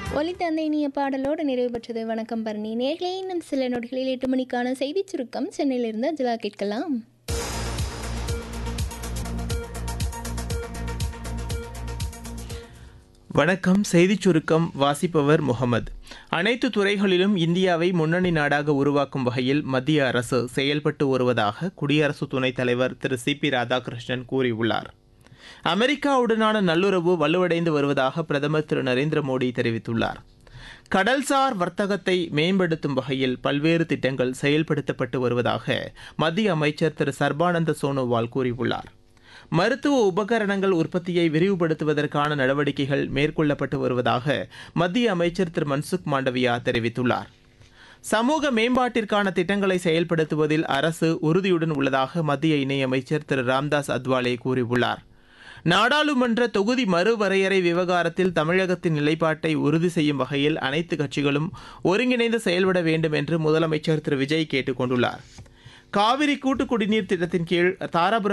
ஒலித்த அந்த இனிய பாடலோடு நிறைவு பெற்றது வணக்கம் பரணி நேர்களே இன்னும் சில நொடிகளில் எட்டு மணிக்கான செய்திச் சுருக்கம் சென்னையிலிருந்து அஜலா கேட்கலாம் வணக்கம் செய்திச் சுருக்கம் வாசிப்பவர் முகமது அனைத்து துறைகளிலும் இந்தியாவை முன்னணி நாடாக உருவாக்கும் வகையில் மத்திய அரசு செயல்பட்டு வருவதாக குடியரசு துணைத் தலைவர் திரு சி பி ராதாகிருஷ்ணன் கூறியுள்ளார் அமெரிக்காவுடனான நல்லுறவு வலுவடைந்து வருவதாக பிரதமர் திரு நரேந்திர மோடி தெரிவித்துள்ளார் கடல்சார் வர்த்தகத்தை மேம்படுத்தும் வகையில் பல்வேறு திட்டங்கள் செயல்படுத்தப்பட்டு வருவதாக மத்திய அமைச்சர் திரு சர்பானந்த சோனோவால் கூறியுள்ளார் மருத்துவ உபகரணங்கள் உற்பத்தியை விரிவுபடுத்துவதற்கான நடவடிக்கைகள் மேற்கொள்ளப்பட்டு வருவதாக மத்திய அமைச்சர் திரு மன்சுக் மாண்டவியா தெரிவித்துள்ளார் சமூக மேம்பாட்டிற்கான திட்டங்களை செயல்படுத்துவதில் அரசு உறுதியுடன் உள்ளதாக மத்திய இணையமைச்சர் திரு ராம்தாஸ் அத்வாலே கூறியுள்ளார் நாடாளுமன்ற தொகுதி மறுவரையறை விவகாரத்தில் தமிழகத்தின் நிலைப்பாட்டை உறுதி செய்யும் வகையில் அனைத்து கட்சிகளும் ஒருங்கிணைந்து செயல்பட வேண்டும் என்று முதலமைச்சர் திரு விஜய் கேட்டுக் கொண்டுள்ளார் காவிரி கூட்டு குடிநீர் திட்டத்தின் கீழ் தாராபுரம்